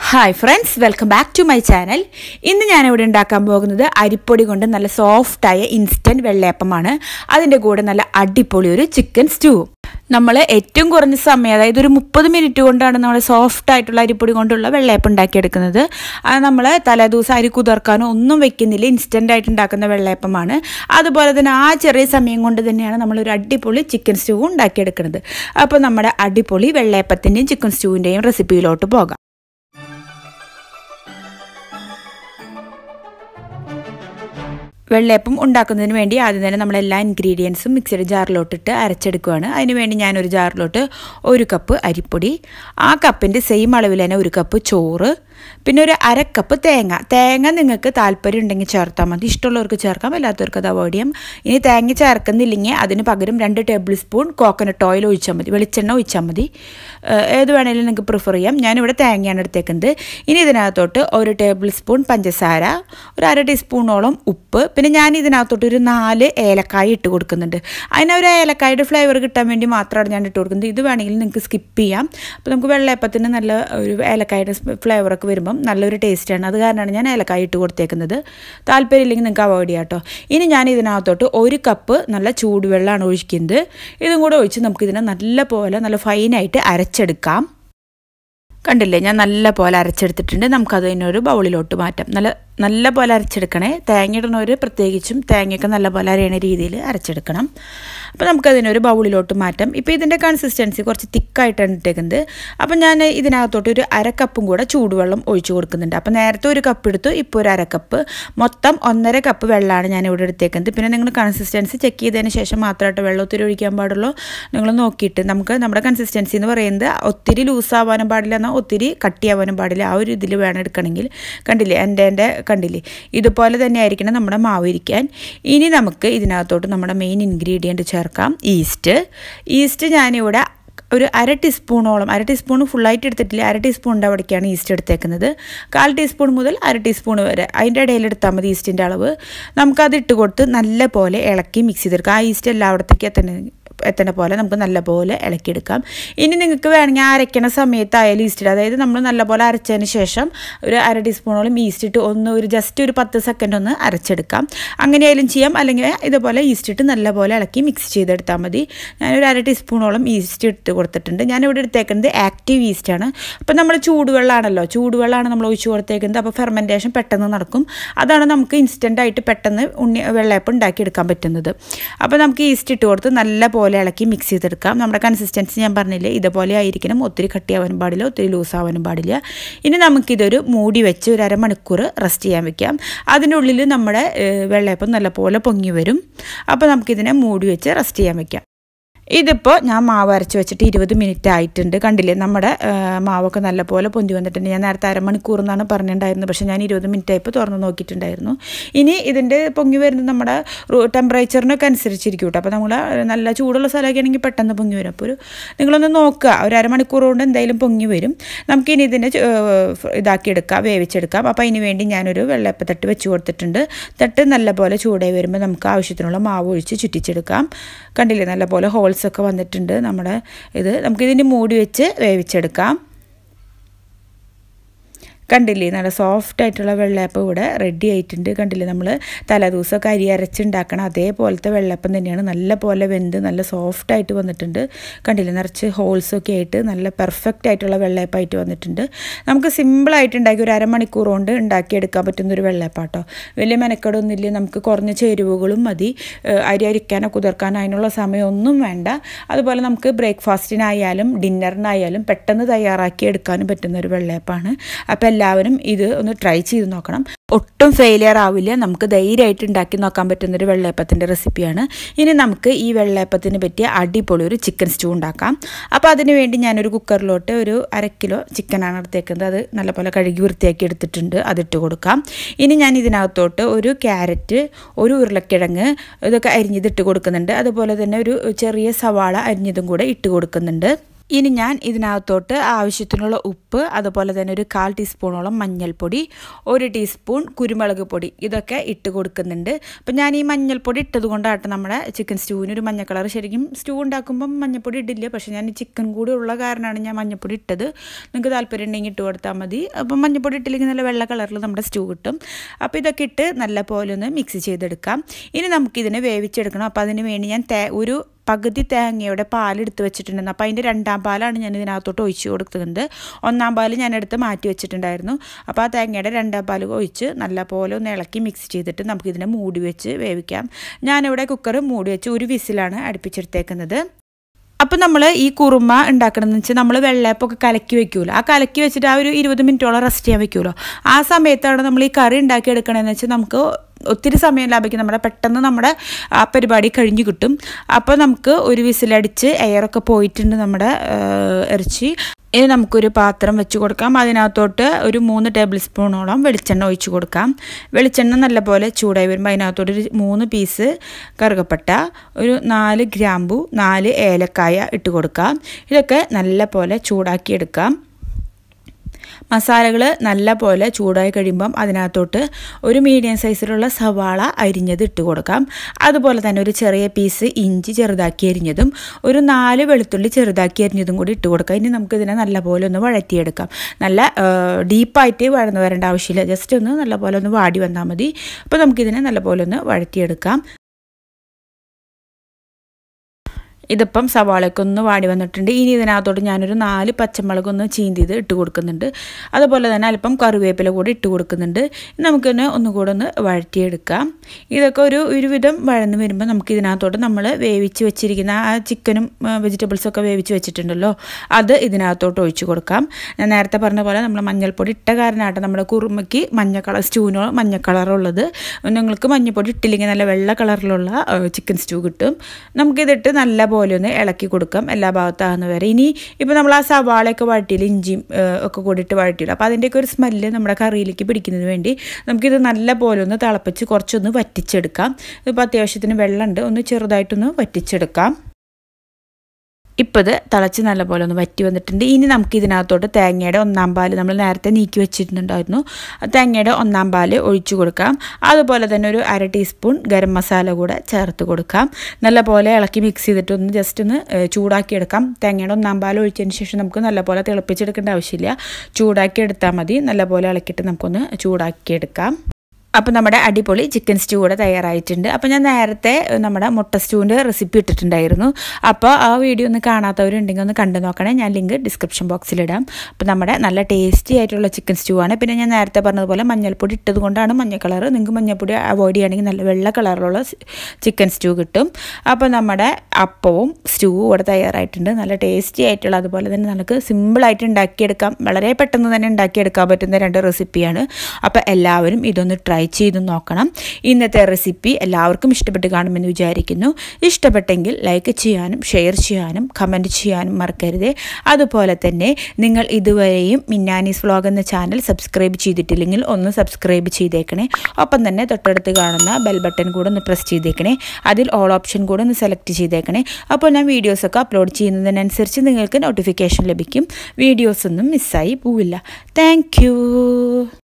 hi friends welcome back to my channel ഇന്ന് ഞാനിവിടെ ഉണ്ടാക്കാൻ പോകുന്നത് അരിപ്പൊടി കൊണ്ട് നല്ല സോഫ്റ്റായ ഇൻസ്റ്റൻറ്റ് വെള്ളയപ്പമാണ് അതിൻ്റെ കൂടെ നല്ല അടിപൊളി ഒരു ചിക്കൻ സ്റ്റൂ നമ്മൾ ഏറ്റവും കുറഞ്ഞ സമയം അതായത് ഒരു മുപ്പത് മിനിറ്റ് കൊണ്ടാണ് നമ്മൾ സോഫ്റ്റ് ആയിട്ടുള്ള അരിപ്പൊടി കൊണ്ടുള്ള വെള്ളയപ്പം ഉണ്ടാക്കിയെടുക്കുന്നത് അത് നമ്മൾ തലേദിവസം അരി കുതിർക്കാനോ ഒന്നും വെക്കുന്നില്ല ഇൻസ്റ്റൻ്റ് ആയിട്ട് ഉണ്ടാക്കുന്ന വെള്ളയപ്പമാണ് അതുപോലെ തന്നെ ആ ചെറിയ സമയം കൊണ്ട് തന്നെയാണ് നമ്മളൊരു അടിപൊളി ചിക്കൻ സ്റ്റൂ ഉണ്ടാക്കിയെടുക്കുന്നത് അപ്പോൾ നമ്മുടെ അടിപൊളി വെള്ളയപ്പത്തിൻ്റെയും ചിക്കൻ സ്റ്റൂവിൻ്റെയും റെസിപ്പിയിലോട്ട് പോകാം വെള്ളയപ്പം ഉണ്ടാക്കുന്നതിന് വേണ്ടി ആദ്യം തന്നെ നമ്മൾ എല്ലാ ഇൻഗ്രീഡിയൻസും മിക്സഡ് ജാറിലോട്ടിട്ട് അരച്ചെടുക്കുകയാണ് അതിന് വേണ്ടി ഞാനൊരു ജാറിലോട്ട് ഒരു കപ്പ് അരിപ്പൊടി ആ കപ്പിൻ്റെ സെയിം അളവിൽ തന്നെ ഒരു കപ്പ് ചോറ് പിന്നെ ഒരു അര കപ്പ് തേങ്ങ തേങ്ങ നിങ്ങൾക്ക് താല്പര്യം ഉണ്ടെങ്കിൽ ചേർത്താൽ മതി ഇഷ്ടമുള്ളവർക്ക് ചേർക്കാം അല്ലാത്തവർക്ക് അത് അവോയ്ഡ് ചെയ്യാം ഇനി തേങ്ങ ചേർക്കുന്നില്ലെങ്കിൽ അതിന് പകരം രണ്ട് ടേബിൾ സ്പൂൺ കോക്കനട്ട് ഓയിൽ ഒഴിച്ചാൽ മതി വെളിച്ചെണ്ണ ഒഴിച്ചാൽ മതി ഏത് വേണമെങ്കിലും നിങ്ങൾക്ക് പ്രിഫർ ചെയ്യാം ഞാനിവിടെ തേങ്ങയാണ് എടുത്തേക്കുന്നത് ഇനി ഇതിനകത്തോട്ട് ഒരു ടേബിൾ സ്പൂൺ പഞ്ചസാര ഒരു അര ടീസ്പൂണോളം ഉപ്പ് പിന്നെ ഞാൻ ഇതിനകത്തോട്ട് ഒരു നാല് ഏലക്കായ ഇട്ട് കൊടുക്കുന്നുണ്ട് അതിന് ഒരു ഏലക്കായുടെ ഫ്ലേവർ കിട്ടാൻ വേണ്ടി മാത്രമാണ് ഞാൻ ഇട്ട് കൊടുക്കുന്നത് ഇത് വേണമെങ്കിൽ നിങ്ങൾക്ക് സ്കിപ്പ് ചെയ്യാം അപ്പോൾ നമുക്ക് വെള്ളയപ്പത്തിന് നല്ല ഒരു ഏലക്കായുടെ ഫ്ലേവറൊക്കെ വരുമ്പം നല്ലൊരു ടേസ്റ്റാണ് അത് കാരണമാണ് ഞാൻ ഏലക്കായ ഇട്ട് കൊടുത്തേക്കുന്നത് താല്പര്യമില്ലെങ്കിൽ നിങ്ങൾക്ക് അവോയ്ഡ് ചെയ്യാം കേട്ടോ ഇനി ഞാൻ ഇതിനകത്തോട്ട് ഒരു കപ്പ് നല്ല ചൂടുവെള്ളമാണ് ഒഴിക്കുന്നത് ഇതും കൂടെ ഒഴിച്ച് നമുക്കിതിനെ നല്ല പോലെ നല്ല ഫൈനായിട്ട് അരച്ചെടുക്കാം കണ്ടില്ലേ ഞാൻ നല്ല പോലെ അരച്ചെടുത്തിട്ടുണ്ട് നമുക്കത് ഒരു ബൗളിലോട്ട് മാറ്റാം നല്ല നല്ല പോലെ അരച്ചെടുക്കണേ തേങ്ങ ഇടുന്നവർ പ്രത്യേകിച്ചും തേങ്ങയൊക്കെ നല്ല പോലെ അരയണ രീതിയിൽ അരച്ചെടുക്കണം അപ്പോൾ നമുക്കതിനൊരു ബൗളിലോട്ട് മാറ്റാം ഇപ്പോൾ ഇതിൻ്റെ കൺസിസ്റ്റൻസി കുറച്ച് തിക്കായിട്ടാണ് ഇട്ടേക്കുന്നത് അപ്പോൾ ഞാൻ ഇതിനകത്തോട്ട് ഒരു അര കപ്പും കൂടെ ചൂടുവെള്ളം ഒഴിച്ചു കൊടുക്കുന്നുണ്ട് അപ്പോൾ നേരത്തെ ഒരു കപ്പ് എടുത്തു ഇപ്പോൾ ഒരു അര കപ്പ് മൊത്തം ഒന്നര കപ്പ് വെള്ളമാണ് ഞാൻ ഇവിടെ എടുത്തേക്കുന്നത് പിന്നെ നിങ്ങൾ കൺസിസ്റ്റൻസി ചെക്ക് ചെയ്തതിന് ശേഷം മാത്രമായിട്ട് വെള്ളം ഒത്തിരി ഒഴിക്കാൻ പാടുള്ളൂ നിങ്ങൾ നോക്കിയിട്ട് നമുക്ക് നമ്മുടെ കൺസിസ്റ്റൻസി എന്ന് പറയുന്നത് ഒത്തിരി ലൂസാവാനും പാടില്ല എന്നാൽ ഒത്തിരി കട്ടിയാവാനും പാടില്ല ആ ഒരു ഇതിൽ വേണം എടുക്കണമെങ്കിൽ കണ്ടില്ലേ എൻ്റെ എൻ്റെ കണ്ടില്ലേ ഇതുപോലെ തന്നെ ആയിരിക്കണം നമ്മുടെ മാവ് ഇരിക്കാൻ ഇനി നമുക്ക് ഇതിനകത്തോട്ട് നമ്മുടെ മെയിൻ ഇൻഗ്രീഡിയൻറ്റ് ചേർക്കാം ഈസ്റ്റ് ഈസ്റ്റ് ഞാനിവിടെ ഒരു അര ടീസ്പൂണോളം അര ടീസ്പൂൺ ഫുള്ളായിട്ട് എടുത്തിട്ടില്ല അര ടീസ്പൂണിൻ്റെ അവിടേക്കാണ് ഈസ്റ്റ് എടുത്തേക്കുന്നത് കാൽ ടീസ്പൂൺ മുതൽ അര ടീസ്പൂൺ വരെ അതിൻ്റെ ഇടയിൽ എടുത്താൽ മതി ഈസ്റ്റിൻ്റെ അളവ് നമുക്കത് ഇട്ട് കൊടുത്ത് നല്ല പോലെ ഇളക്കി മിക്സ് ചെയ്തെടുക്കാം ആ ഈസ്റ്റ് എല്ലായിടത്തേക്ക് എത്തണ എത്തണ പോലെ നമുക്ക് നല്ലപോലെ ഇളക്കിയെടുക്കാം ഇനി നിങ്ങൾക്ക് വേണമെങ്കിൽ അരയ്ക്കണ സമയത്തായാലും ഈസ്റ്റ് ഇടുക അതായത് നമ്മൾ നല്ലപോലെ അരച്ചതിന് ശേഷം ഒരു അര ടീസ്പൂണോളം ഈസ്റ്റ് ഇട്ട് ഒന്ന് ഒരു ജസ്റ്റ് ഒരു പത്ത് സെക്കൻഡ് ഒന്ന് അരച്ചെടുക്കാം അങ്ങനെയായാലും ചെയ്യാം അല്ലെങ്കിൽ ഇതുപോലെ ഈസ്റ്റ് ഇട്ട് നല്ലപോലെ ഇളക്കി മിക്സ് ചെയ്തെടുത്താൽ മതി ഞാനൊരു അര ടീസ്പൂണോളം ഈസ്റ്റ് ഇട്ട് കൊടുത്തിട്ടുണ്ട് ഞാനിവിടെ എടുത്തേക്കുന്നത് ആക്റ്റീവ് ഈസ്റ്റാണ് അപ്പോൾ നമ്മൾ ചൂടുവെള്ളമാണല്ലോ ചൂടുവെള്ളമാണ് നമ്മൾ ഒഴിച്ച് കൊടുത്തേക്കുന്നത് അപ്പോൾ ഫെർമെൻറ്റേഷൻ പെട്ടെന്ന് നടക്കും അതാണ് നമുക്ക് ഇൻസ്റ്റൻ്റ് ആയിട്ട് പെട്ടെന്ന് ഉണ്ണി വെള്ളയപ്പം ഉണ്ടാക്കിയെടുക്കാൻ പറ്റുന്നത് അപ്പോൾ നമുക്ക് ഈസ്റ്റ് ഇട്ട് കൊടുത്ത് നല്ല പോലെ ഇളക്കി മിക്സ് ചെയ്തെടുക്കാം നമ്മുടെ കൺസിസ്റ്റൻസി ഞാൻ പറഞ്ഞില്ലേ ഇതുപോലെ ആയിരിക്കണം ഒത്തിരി കട്ടിയാവാനും പാടില്ല ഒത്തിരി ലൂസാവാനും പാടില്ല ഇനി നമുക്കിതൊരു മൂടി വെച്ച് ഒരു അരമണിക്കൂർ റെസ്റ്റ് ചെയ്യാൻ വെക്കാം അതിനുള്ളിൽ നമ്മുടെ വെള്ളയപ്പം നല്ലപോലെ പൊങ്ങി വരും അപ്പോൾ നമുക്കിതിനെ മൂടി വെച്ച് റെസ്റ്റ് ചെയ്യാൻ വെക്കാം ഇതിപ്പോൾ ഞാൻ മാവ് അരച്ച് വെച്ചിട്ട് ഇരുപത് മിനിറ്റ് ആയിട്ടുണ്ട് കണ്ടില്ലേ നമ്മുടെ മാവൊക്കെ നല്ലപോലെ പൊന്തി വന്നിട്ടുണ്ട് ഞാൻ നേരത്തെ അരമണിക്കൂർ എന്നാണ് പറഞ്ഞിട്ടുണ്ടായിരുന്നത് പക്ഷേ ഞാൻ ഇരുപത് മിനിറ്റ് ആയപ്പോൾ തുറന്ന് നോക്കിയിട്ടുണ്ടായിരുന്നു ഇനി ഇതിൻ്റെ പൊങ്ങി വരുന്നത് നമ്മുടെ ടെമ്പറേച്ചറിനൊക്കെ അനുസരിച്ചിരിക്കും കേട്ടോ അപ്പോൾ നമ്മൾ നല്ല ചൂടുള്ള സ്ഥലമൊക്കെ ആണെങ്കിൽ പെട്ടെന്ന് പൊങ്ങി വരും അപ്പോൾ ഒരു നിങ്ങളൊന്ന് നോക്കുക ഒരു അരമണിക്കൂർ കൊണ്ട് എന്തായാലും പൊങ്ങി വരും നമുക്കിനി ഇതിനെ ഇതാക്കിയെടുക്കാം വേവിച്ചെടുക്കാം അപ്പോൾ അതിന് വേണ്ടി ഞാനൊരു വെള്ളയപ്പത്തട്ട് വെച്ച് കൊടുത്തിട്ടുണ്ട് തട്ട് നല്ലപോലെ ചൂടായി വരുമ്പോൾ നമുക്ക് ആവശ്യത്തിനുള്ള മാവ് ഒഴിച്ച് ചുറ്റിച്ചെടുക്കാം കണ്ടില്ലേ നല്ലപോലെ ഹോൾസ് ഒക്കെ വന്നിട്ടുണ്ട് നമ്മുടെ ഇത് നമുക്കിതിന് മൂടി വെച്ച് വേവിച്ചെടുക്കാം കണ്ടില്ലേ നല്ല സോഫ്റ്റ് ആയിട്ടുള്ള വെള്ളയപ്പം ഇവിടെ റെഡി ആയിട്ടുണ്ട് കണ്ടില്ലേ നമ്മൾ തലേദിവസമൊക്കെ അരി അരച്ചുണ്ടാക്കണം അതേപോലത്തെ വെള്ളയപ്പം തന്നെയാണ് നല്ല പോലെ വെന്ത് നല്ല സോഫ്റ്റ് ആയിട്ട് വന്നിട്ടുണ്ട് കണ്ടില്ലേ നിറച്ച് ഹോൾസൊക്കെ ആയിട്ട് നല്ല പെർഫെക്റ്റ് ആയിട്ടുള്ള വെള്ളയപ്പമായിട്ട് വന്നിട്ടുണ്ട് നമുക്ക് സിമ്പിളായിട്ട് ഉണ്ടാക്കി ഒരു അരമണിക്കൂർ കൊണ്ട് ഉണ്ടാക്കിയെടുക്കാൻ പറ്റുന്ന ഒരു വെള്ളയപ്പാട്ടോ വലിയ മെനക്കെടൊന്നുമില്ല നമുക്ക് കുറഞ്ഞ ചേരുവകളും മതി അരി അരിക്കാനോ കുതിർക്കാനോ അതിനുള്ള സമയമൊന്നും വേണ്ട അതുപോലെ നമുക്ക് ബ്രേക്ക്ഫാസ്റ്റിനായാലും ഡിന്നറിനായാലും പെട്ടെന്ന് തയ്യാറാക്കി എടുക്കാനും പറ്റുന്ന ഒരു വെള്ളയപ്പാണ് അപ്പോൾ എല്ലാവരും ഇത് ഒന്ന് ട്രൈ ചെയ്ത് നോക്കണം ഒട്ടും ഫെയിലിയർ ആവില്ല നമുക്ക് ധൈര്യമായിട്ട് ഉണ്ടാക്കി നോക്കാൻ പറ്റുന്നൊരു വെള്ളയപ്പത്തിൻ്റെ റെസിപ്പിയാണ് ഇനി നമുക്ക് ഈ വെള്ളയപ്പത്തിന് പറ്റിയ അടിപൊളി ഒരു ചിക്കൻ സ്റ്റൂ ഉണ്ടാക്കാം അപ്പോൾ അതിന് വേണ്ടി ഞാനൊരു കുക്കറിലോട്ട് ഒരു അര കിലോ ചിക്കനാണ് എടുത്തേക്കുന്നത് അത് നല്ലപോലെ കഴുകി വൃത്തിയാക്കി എടുത്തിട്ടുണ്ട് അതിട്ട് കൊടുക്കാം ഇനി ഞാൻ ഇതിനകത്തോട്ട് ഒരു ക്യാരറ്റ് ഒരു ഉരുളക്കിഴങ്ങ് ഇതൊക്കെ അരിഞ്ഞിട്ട് കൊടുക്കുന്നുണ്ട് അതുപോലെ തന്നെ ഒരു ചെറിയ സവാള അരിഞ്ഞതും കൂടെ ഇട്ട് കൊടുക്കുന്നുണ്ട് ഇനി ഞാൻ ഇതിനകത്തോട്ട് ആവശ്യത്തിനുള്ള ഉപ്പ് അതുപോലെ തന്നെ ഒരു കാൽ ടീസ്പൂണോളം മഞ്ഞൾപ്പൊടി ഒരു ടീസ്പൂൺ കുരുമുളക് പൊടി ഇതൊക്കെ ഇട്ട് കൊടുക്കുന്നുണ്ട് അപ്പം ഞാൻ ഈ മഞ്ഞൾപ്പൊടി ഇട്ടത് കൊണ്ടാട്ടെ നമ്മുടെ ചിക്കൻ സ്റ്റൂവിന് ഒരു മഞ്ഞ കളർ ശരിക്കും സ്റ്റൂ ഉണ്ടാക്കുമ്പം മഞ്ഞൾപ്പൊടി ഇടില്ല പക്ഷേ ഞാൻ ഈ ചിക്കൻ കൂടി ഉള്ള കാരണമാണ് ഞാൻ മഞ്ഞൾപ്പൊടി ഇട്ടത് നിങ്ങൾക്ക് താല്പര്യം ഉണ്ടെങ്കിൽ ഇട്ട് കൊടുത്താൽ മതി അപ്പം മഞ്ഞൾപ്പൊടി ഇട്ടില്ലെങ്കിൽ നല്ല വെള്ള കളറിൽ നമ്മുടെ സ്റ്റൂ കിട്ടും അപ്പോൾ ഇതൊക്കെ ഇട്ട് നല്ല പോലെ ഒന്ന് മിക്സ് ചെയ്തെടുക്കാം ഇനി നമുക്കിതിനെ വേവിച്ചെടുക്കണം അപ്പോൾ അതിന് വേണ്ടി ഞാൻ തേ ഒരു പകുതി തേങ്ങയുടെ പാലെടുത്ത് വെച്ചിട്ടുണ്ടായിരുന്നു അപ്പോൾ അതിൻ്റെ രണ്ടാം പാലാണ് ഞാൻ ഇതിനകത്തോട്ട് ഒഴിച്ച് കൊടുക്കുന്നത് ഒന്നാം പാൽ ഞാൻ എടുത്ത് മാറ്റി വെച്ചിട്ടുണ്ടായിരുന്നു അപ്പോൾ ആ തേങ്ങയുടെ രണ്ടാം പാൽ ഒഴിച്ച് നല്ല പോലെ ഒന്ന് ഇളക്കി മിക്സ് ചെയ്തിട്ട് നമുക്കിതിനെ മൂടി വെച്ച് വേവിക്കാം ഞാനിവിടെ കുക്കർ മൂടി വെച്ച് ഒരു വിസിലാണ് അടുപ്പിച്ചെടുത്തേക്കുന്നത് അപ്പം നമ്മൾ ഈ കുറുമ ഉണ്ടാക്കണമെന്ന് വെച്ചാൽ നമ്മൾ വെള്ളയപ്പൊക്കെ കലക്കി വെക്കുമല്ലോ ആ കലക്കി വെച്ചിട്ട് ആ ഒരു ഇരുപത് മിനിറ്റോളം റെസ്റ്റ് ചെയ്യാൻ വെക്കുമല്ലോ ആ സമയത്താണ് നമ്മൾ ഈ കറി ഉണ്ടാക്കി എടുക്കണമെന്ന് വെച്ചാൽ നമുക്ക് ഒത്തിരി സമയം ലാഭിക്കും നമ്മുടെ പെട്ടെന്ന് നമ്മുടെ ആ പരിപാടി കഴിഞ്ഞ് കിട്ടും അപ്പോൾ നമുക്ക് ഒരു വിസിലടിച്ച് എയറൊക്കെ പോയിട്ടുണ്ട് നമ്മുടെ ഇറച്ചി ഇനി നമുക്കൊരു പാത്രം വെച്ച് കൊടുക്കാം അതിനകത്തോട്ട് ഒരു മൂന്ന് ടേബിൾ സ്പൂണോളം വെളിച്ചെണ്ണ ഒഴിച്ച് കൊടുക്കാം വെളിച്ചെണ്ണ നല്ലപോലെ ചൂടായി വരുമ്പോൾ അതിനകത്തോട്ട് ഒരു മൂന്ന് പീസ് കറുകപ്പട്ട ഒരു നാല് ഗ്രാമ്പു നാല് ഏലക്കായ ഇട്ട് കൊടുക്കാം ഇതൊക്കെ നല്ലപോലെ ചൂടാക്കിയെടുക്കാം മസാലകൾ നല്ല പോലെ ചൂടായി കഴിയുമ്പം അതിനകത്തോട്ട് ഒരു മീഡിയം സൈസിലുള്ള സവാള അരിഞ്ഞത് ഇട്ട് കൊടുക്കാം അതുപോലെ തന്നെ ഒരു ചെറിയ പീസ് ഇഞ്ചി ചെറുതാക്കി അരിഞ്ഞതും ഒരു നാല് വെളുത്തുള്ളി ചെറുതാക്കി അരിഞ്ഞതും കൂടി ഇട്ട് കൊടുക്കാം ഇനി നമുക്കിതിനെ നല്ലപോലെ ഒന്ന് വഴറ്റിയെടുക്കാം നല്ല ഡീപ്പായിട്ട് വഴന്ന് വരേണ്ട ആവശ്യമില്ല ജസ്റ്റ് ഒന്ന് നല്ലപോലെ ഒന്ന് വാടി വന്നാൽ മതി അപ്പോൾ നമുക്കിതിനെ നല്ലപോലെ ഒന്ന് വഴറ്റിയെടുക്കാം ഇതിപ്പം സവാളയൊക്കെ ഒന്ന് വാടി വന്നിട്ടുണ്ട് ഇനി ഇതിനകത്തോട്ട് ഞാനൊരു നാല് പച്ചമുളക് ഒന്ന് ചീന്തിയത് ഇട്ട് കൊടുക്കുന്നുണ്ട് അതുപോലെ തന്നെ അല്പം കറിവേപ്പില കൂടി ഇട്ട് കൊടുക്കുന്നുണ്ട് നമുക്ക് തന്നെ ഒന്നുകൂടെ ഒന്ന് വഴറ്റിയെടുക്കാം ഇതൊക്കെ ഒരു ഒരുവിധം വഴന്ന് വരുമ്പോൾ നമുക്ക് ഇതിനകത്തോട്ട് നമ്മൾ വേവിച്ച് വെച്ചിരിക്കുന്ന ആ ചിക്കനും വെജിറ്റബിൾസൊക്കെ വേവിച്ച് വെച്ചിട്ടുണ്ടല്ലോ അത് ഇതിനകത്തോട്ട് ഒഴിച്ചു കൊടുക്കാം ഞാൻ നേരത്തെ പറഞ്ഞ പോലെ നമ്മൾ മഞ്ഞൾപ്പൊടി ഇട്ട കാരണമായിട്ട് നമ്മുടെ കുറുമയ്ക്ക് മഞ്ഞ കളർ സ്റ്റൂവിനോ മഞ്ഞ കളറുള്ളത് നിങ്ങൾക്ക് മഞ്ഞൾപ്പൊടി ഇട്ടില്ലെങ്കിൽ നല്ല വെള്ള കളറിലുള്ള ചിക്കൻ സ്റ്റൂ കിട്ടും നമുക്കിതിട്ട് നല്ല പോലെ ഒന്ന് ഇളക്കി കൊടുക്കാം എല്ലാ ഭാഗത്താകുന്ന വരെ ഇനി ഇപ്പോൾ നമ്മൾ ആ സവാളയൊക്കെ വഴറ്റിയില്ല ഇഞ്ചിയും ഒക്കെ കൂടിയിട്ട് വഴറ്റിയില്ല അപ്പോൾ അതിൻ്റെയൊക്കെ ഒരു സ്മെല്ല് നമ്മുടെ കറിയിലേക്ക് പിടിക്കുന്നതിന് വേണ്ടി നമുക്കിത് നല്ല പോലെ ഒന്ന് തിളപ്പിച്ച് കുറച്ചൊന്ന് വറ്റിച്ചെടുക്കാം ഇപ്പോൾ അത്യാവശ്യത്തിന് വെള്ളമുണ്ട് ഒന്ന് ചെറുതായിട്ടൊന്ന് വറ്റിച്ചെടുക്കാം ഇപ്പോൾ ഇത് തിളച്ച് നല്ലപോലെ ഒന്ന് വറ്റി വന്നിട്ടുണ്ട് ഇനി നമുക്ക് ഇതിനകത്തോട്ട് തേങ്ങയുടെ ഒന്നാം പാല് നമ്മൾ നേരത്തെ നീക്കി വെച്ചിട്ടുണ്ടായിരുന്നു തേങ്ങയുടെ ഒന്നാം പാല് ഒഴിച്ചു കൊടുക്കാം അതുപോലെ തന്നെ ഒരു അര ടീസ്പൂൺ ഗരം മസാല കൂടെ ചേർത്ത് കൊടുക്കാം നല്ലപോലെ ഇളക്കി മിക്സ് ചെയ്തിട്ട് ഒന്ന് ജസ്റ്റ് ഒന്ന് ചൂടാക്കി എടുക്കാം തേങ്ങയുടെ ഒന്നാം പാൽ ഒഴിച്ചതിന് ശേഷം നമുക്ക് നല്ലപോലെ തിളപ്പിച്ചെടുക്കേണ്ട ആവശ്യമില്ല ചൂടാക്കി എടുത്താൽ മതി നല്ലപോലെ ഇളക്കിയിട്ട് നമുക്കൊന്ന് ചൂടാക്കി എടുക്കാം അപ്പോൾ നമ്മുടെ അടിപൊളി ചിക്കൻ സ്റ്റൂ കൂടെ തയ്യാറായിട്ടുണ്ട് അപ്പോൾ ഞാൻ നേരത്തെ നമ്മുടെ മുട്ട സ്റ്റൂവിൻ്റെ റെസിപ്പി ഇട്ടിട്ടുണ്ടായിരുന്നു അപ്പോൾ ആ വീഡിയോ ഒന്ന് കാണാത്തവരുണ്ടെങ്കിൽ ഒന്ന് കണ്ടു നോക്കണേ ഞാൻ ലിങ്ക് ഡിസ്ക്രിപ്ഷൻ ബോക്സിലിടാം അപ്പോൾ നമ്മുടെ നല്ല ടേസ്റ്റി ആയിട്ടുള്ള ചിക്കൻ സ്റ്റൂ ആണ് പിന്നെ ഞാൻ നേരത്തെ പറഞ്ഞതുപോലെ മഞ്ഞൾപ്പൊടി ഇട്ടത് കൊണ്ടാണ് മഞ്ഞ കളർ നിങ്ങൾക്ക് മഞ്ഞൾപ്പൊടി അവോയ്ഡ് ചെയ്യുകയാണെങ്കിൽ നല്ല വെള്ള കളറിലുള്ള ചിക്കൻ സ്റ്റൂ കിട്ടും അപ്പോൾ നമ്മുടെ അപ്പവും സ്റ്റൂവും ഇവിടെ തയ്യാറായിട്ടുണ്ട് നല്ല ടേസ്റ്റി ആയിട്ടുള്ള അതുപോലെ തന്നെ നമുക്ക് സിമ്പിളായിട്ട് ഉണ്ടാക്കിയെടുക്കാം വളരെ പെട്ടെന്ന് തന്നെ ഉണ്ടാക്കിയെടുക്കാൻ പറ്റുന്ന രണ്ട് റെസിപ്പിയാണ് അപ്പോൾ എല്ലാവരും ഇതൊന്ന് ട്രൈ ചെയ്ത് നോക്കണം ഇന്നത്തെ റെസിപ്പി എല്ലാവർക്കും ഇഷ്ടപ്പെട്ട് കാണുമെന്ന് വിചാരിക്കുന്നു ഇഷ്ടപ്പെട്ടെങ്കിൽ ലൈക്ക് ചെയ്യാനും ഷെയർ ചെയ്യാനും കമൻറ്റ് ചെയ്യാനും മറക്കരുതേ അതുപോലെ തന്നെ നിങ്ങൾ ഇതുവരെയും മിന്നാനീസ് വ്ലോഗ് എന്ന ചാനൽ സബ്സ്ക്രൈബ് ചെയ്തിട്ടില്ലെങ്കിൽ ഒന്ന് സബ്സ്ക്രൈബ് ചെയ്തേക്കണേ ഒപ്പം തന്നെ തൊട്ടടുത്ത് കാണുന്ന ബെൽ ബട്ടൺ കൂടെ ഒന്ന് പ്രസ് ചെയ്തേക്കണേ അതിൽ ഓൾ ഓപ്ഷൻ കൂടെ ഒന്ന് സെലക്ട് ചെയ്തേക്കണേ അപ്പോൾ ഞാൻ വീഡിയോസൊക്കെ അപ്ലോഡ് ചെയ്യുന്നതിനനുസരിച്ച് നിങ്ങൾക്ക് നോട്ടിഫിക്കേഷൻ ലഭിക്കും വീഡിയോസൊന്നും മിസ്സായി പോവില്ല താങ്ക്